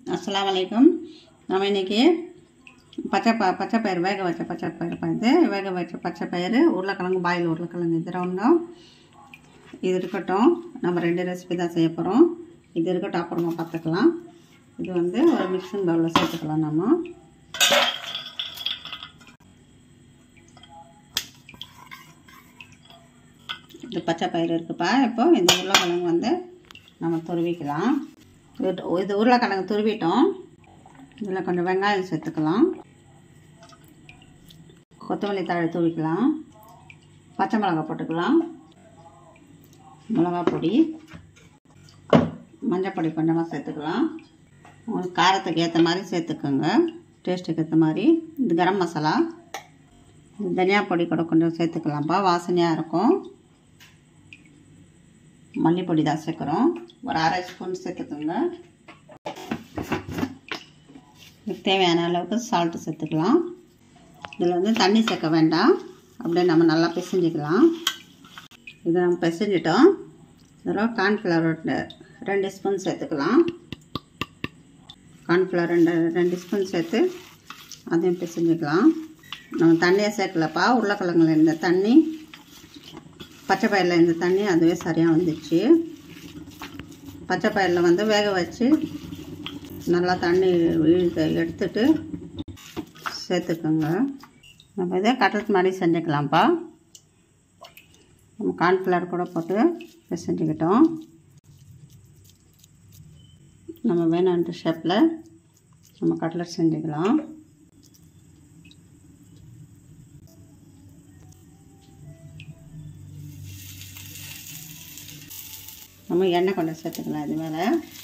அஸ்ஸலாமு அலைக்கும் நம்ம இன்றைக்கி பச்சை ப பச்சை பயிறு வேக வச்ச பச்சை பயிறு பார்த்து வேக வச்ச பச்சை பயிறு உருளைக்கிழங்கு பாயில் உருளைக்கிழங்கு இது ரெண்டும் இது இருக்கட்டும் நம்ம ரெண்டு ரெசிபி தான் செய்ய போகிறோம் இது இருக்கட்டும் அப்புறமா பார்த்துக்கலாம் இது வந்து ஒரு மிக்சிங் பவுலில் சேர்த்துக்கலாம் நம்ம இது பச்சை பயிறு இருக்குப்பா இப்போ இந்த உருளைக்கிழங்கு வந்து நம்ம துருவிக்கலாம் இது இது உருளைக்கிழங்கு துருவிட்டோம் இதில் கொஞ்சம் வெங்காயம் சேர்த்துக்கலாம் கொத்தமல்லி தழை தூவிக்கலாம் பச்சை மிளகாய் போட்டுக்கலாம் மிளகா பொடி மஞ்சள் பொடி கொஞ்சமாக சேர்த்துக்கலாம் உங்களுக்கு காரத்துக்கு ஏற்ற மாதிரி சேர்த்துக்கோங்க டேஸ்ட்டுக்கு ஏற்ற மாதிரி இது கரம் மசாலா இது தனியா பொடி கூட கொஞ்சம் சேர்த்துக்கலாம்ப்பா வாசனையாக இருக்கும் மல்லிப்பொடி தான் சேர்க்குறோம் ஒரு அரை ஸ்பூன் சேர்த்துக்கோங்க இதுக்கு தேவையான அளவுக்கு சால்ட்டு சேர்த்துக்கலாம் இதில் வந்து தண்ணி சேர்க்க வேண்டாம் அப்படியே நம்ம நல்லா பிசைஞ்சிக்கலாம் இதை நம்ம பிசைஞ்சிட்டோம் இதில் கார்ன்ஃப்ளவர் ரெண்டு ஸ்பூன் சேர்த்துக்கலாம் கார்ன்ஃப்ளவர் ரெண்டு ரெண்டு ஸ்பூன் சேர்த்து அதையும் பிசைஞ்சிக்கலாம் நம்ம தண்ணியை சேர்க்கலப்பா உருளைக்கிழங்குல இந்த தண்ணி பச்சை பயிரில் இந்த தண்ணி அதுவே சரியாக வந்துச்சு பச்சை பயிரில் வந்து வேக வச்சு நல்லா தண்ணி இழுத்து எடுத்துட்டு சேர்த்துக்கோங்க நம்ம இதே கட்டத்து மாதிரி செஞ்சுக்கலாம்ப்பா நம்ம கார்ன்ஃப்ளவர் கூட போட்டு செஞ்சுக்கிட்டோம் நம்ம வேணுன்ற ஷேப்பில் நம்ம கட்லட் செஞ்சுக்கலாம் நம்ம எண்ணெய் கொஞ்சம் சேர்த்துக்கலாம் இது மேலே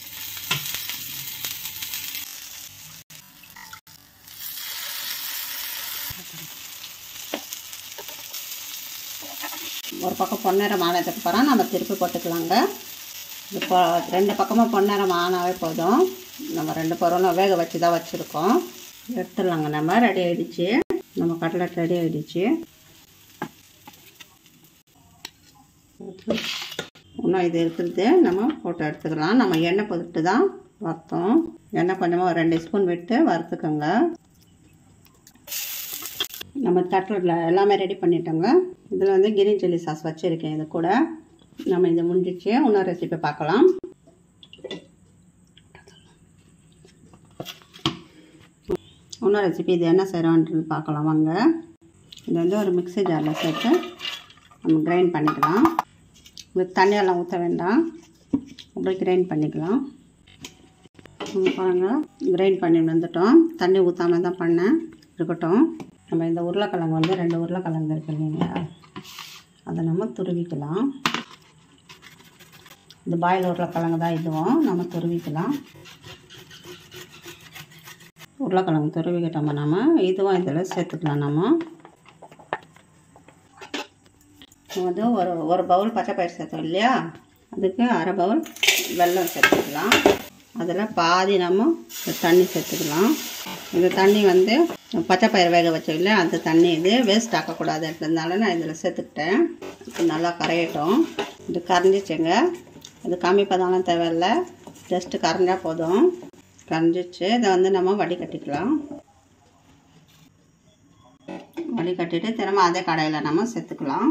ஒரு பக்கம் பொன்னிறம் ஆனதுக்கு அப்புறம் நம்ம திருப்பி போட்டுக்கலாங்க இப்போ ரெண்டு பக்கமும் பொன்னிறம் ஆனாவே போதும் நம்ம ரெண்டு பொருளும் வேக வச்சு தான் வச்சுருக்கோம் எடுத்துடலாங்க நம்ம ரெடி ஆகிடுச்சு நம்ம கட்லட் ரெடி ஆகிடுச்சு இன்னும் இது இருக்கிறது நம்ம போட்டு எடுத்துக்கலாம் நம்ம எண்ணெய் போட்டு தான் வறுத்தோம் எண்ணெய் கொஞ்சமாக ஒரு ரெண்டு ஸ்பூன் விட்டு வறுத்துக்கோங்க நம்ம தட்டில் எல்லாமே ரெடி பண்ணிட்டோங்க இதில் வந்து கிரீன் சில்லி சாஸ் வச்சுருக்கேன் இது கூட நம்ம இதை முடிஞ்சிச்சு இன்னொரு ரெசிபி பார்க்கலாம் இன்னொரு ரெசிபி இது என்ன செய்கிறோன்றது பார்க்கலாம் வாங்க இது வந்து ஒரு மிக்ஸி ஜாரில் சேர்த்து நம்ம கிரைண்ட் பண்ணிக்கலாம் இதுக்கு தண்ணியெல்லாம் ஊற்ற வேண்டாம் அப்படியே கிரைண்ட் பண்ணிக்கலாம் பாருங்கள் கிரைண்ட் பண்ணி வந்துட்டோம் தண்ணி ஊற்றாமல் தான் பண்ணேன் இருக்கட்டும் நம்ம இந்த உருளைக்கிழங்கு வந்து ரெண்டு உருளைக்கிழங்கு இருக்கு இல்லைங்களா அதை நம்ம துருவிக்கலாம் இந்த பாயில் உருளைக்கிழங்கு தான் இதுவும் நம்ம துருவிக்கலாம் உருளைக்கிழங்கு துருவிக்கிட்டோமா நம்ம இதுவும் இதில் சேர்த்துக்கலாம் நம்ம வந்து ஒரு ஒரு பவுல் பச்சை பயிர் சேர்த்தோம் இல்லையா அதுக்கு அரை பவுல் வெல்லம் சேர்த்துக்கலாம் அதில் பாதி நம்ம தண்ணி சேர்த்துக்கலாம் இந்த தண்ணி வந்து பச்சை பயிர் வேக வச்சோம் இல்லையா அந்த தண்ணி இது வேஸ்ட் ஆக்கக்கூடாதுன்றதுனால நான் இதில் சேர்த்துக்கிட்டேன் இது நல்லா கரையட்டும் இது கரைஞ்சிச்சுங்க இது கம்மி பதம்லாம் தேவையில்லை ஜஸ்ட்டு கரைஞ்சால் போதும் கரைஞ்சிச்சு இதை வந்து நம்ம வடிகட்டிக்கலாம் வடிகட்டிட்டு திரும்ப அதே கடையில் நம்ம சேர்த்துக்கலாம்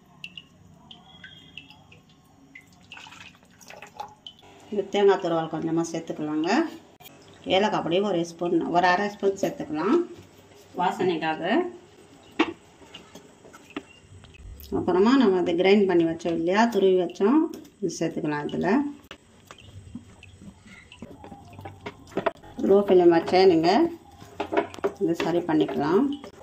இது தேங்காய் துருவல் கொஞ்சமாக சேர்த்துக்கலாங்க ஏலக்காய் பொடி ஒரு ஸ்பூன் ஒரு அரை ஸ்பூன் சேர்த்துக்கலாம் வாசனைக்காக அப்புறமா நம்ம அதை கிரைண்ட் பண்ணி வச்சோம் இல்லையா துருவி வச்சோம் இது சேர்த்துக்கலாம் இதில் லோ ஃப்ளேம் வச்சே நீங்கள் இது சரி பண்ணிக்கலாம்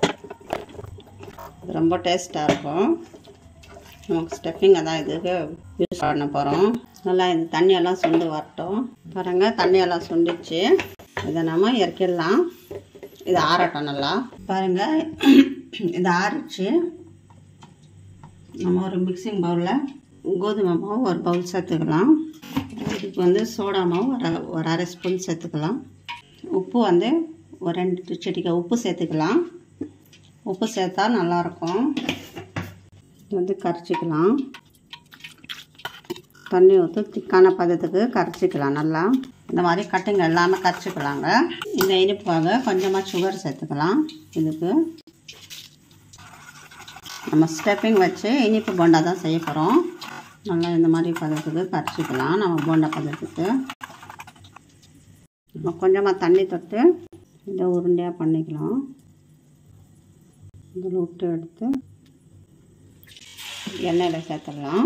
இது ரொம்ப டேஸ்ட்டாக இருக்கும் நமக்கு ஸ்டெஃபிங்கை தான் இதுக்கு யூஸ் பண்ண போகிறோம் நல்லா இந்த தண்ணியெல்லாம் சுண்டு வரட்டும் பாருங்கள் தண்ணியெல்லாம் சுண்டிச்சு இதை நம்ம இறக்கிடலாம் இது ஆறட்டும் நல்லா பாருங்கள் இது ஆறிச்சு நம்ம ஒரு மிக்சிங் பவுலில் கோதுமை மாவு ஒரு பவுல் சேர்த்துக்கலாம் இதுக்கு வந்து சோடா மாவு ஒரு ஒரு அரை ஸ்பூன் சேர்த்துக்கலாம் உப்பு வந்து ஒரு ரெண்டு செடிக்க உப்பு சேர்த்துக்கலாம் உப்பு சேர்த்தா நல்லாயிருக்கும் வந்து கரைச்சிக்கலாம் தண்ணி ஊற்றி திக்கான பதத்துக்கு கரைச்சிக்கலாம் நல்லா இந்த மாதிரி கட்டிங் எல்லாமே கரைச்சிக்கலாங்க இந்த இனிப்புக்காக கொஞ்சமாக சுகர் சேர்த்துக்கலாம் இதுக்கு நம்ம ஸ்டெப்பிங் வச்சு இனிப்பு போண்டா தான் செய்ய போகிறோம் நல்லா இந்த மாதிரி பதத்துக்கு கரைச்சிக்கலாம் நம்ம போண்டா பதத்துக்கு நம்ம கொஞ்சமாக தண்ணி தொட்டு இதை உருண்டையாக பண்ணிக்கலாம் இதில் விட்டு எடுத்து எண்ணெயில் சேர்த்துடலாம்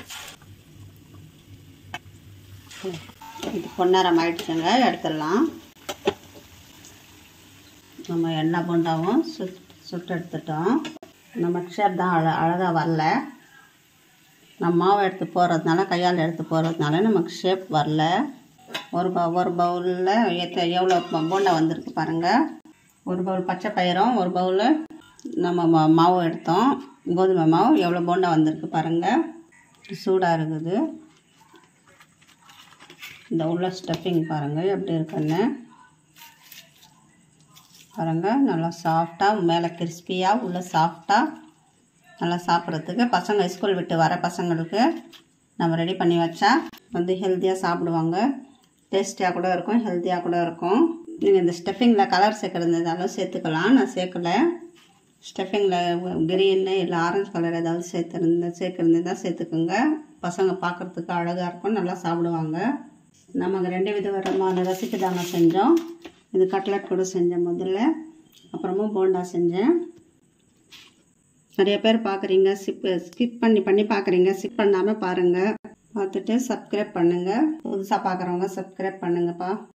இது பொன்னரம் ஆயிடுச்சுங்க எடுத்துடலாம் நம்ம எண்ணெய் போண்டாவும் சுட் சுட்டு எடுத்துட்டோம் நம்ம ஷேப் தான் அழ அழகாக வரல நம்ம மாவு எடுத்து போடுறதுனால கையால் எடுத்து போடுறதுனால நமக்கு ஷேப் வரல ஒரு ப ஒரு பவுலில் எத்த எவ்வளோ ப- போண்டா வந்திருக்கு பாருங்கள் ஒரு பவுல் பச்சை பயிரும் ஒரு பவுல் நம்ம மா மாவு எடுத்தோம் கோதுமை மாவு எவ்வளோ போண்டா வந்திருக்கு பாருங்கள் சூடாக இருக்குது இந்த உள்ள ஸ்டஃபிங் பாருங்கள் எப்படி இருக்குன்னு பாருங்கள் நல்லா சாஃப்டாக மேலே கிறிஸ்பியாக உள்ள சாஃப்டாக நல்லா சாப்பிட்றதுக்கு பசங்க ஸ்கூல் விட்டு வர பசங்களுக்கு நம்ம ரெடி பண்ணி வச்சா வந்து ஹெல்த்தியாக சாப்பிடுவாங்க டேஸ்டியாக கூட இருக்கும் ஹெல்த்தியாக கூட இருக்கும் நீங்கள் இந்த ஸ்டஃபிங்கில் கலர் சேர்க்குறதுனாலும் சேர்த்துக்கலாம் நான் சேர்க்கல ஸ்டஃபிங்கில் கிரீனு இல்லை ஆரஞ்சு கலர் ஏதாவது சேர்த்துருந்த சேர்க்குறது சேர்த்துக்குங்க பசங்க பார்க்குறதுக்கு அழகாக இருக்கும் நல்லா சாப்பிடுவாங்க நமக்கு ரெண்டு வித விதமான ரெசிபி தாங்க செஞ்சோம் இது கட்லட் கூட செஞ்சேன் முதல்ல அப்புறமா போண்டா செஞ்சேன் நிறைய பேர் பார்க்குறீங்க ஸ்கிப் ஸ்கிப் பண்ணி பண்ணி பார்க்குறீங்க ஸ்கிப் பண்ணாமல் பாருங்கள் பார்த்துட்டு சப்ஸ்கிரைப் பண்ணுங்கள் புதுசாக பார்க்குறவங்க சப்ஸ்கிரைப் பண்ணுங்கப்பா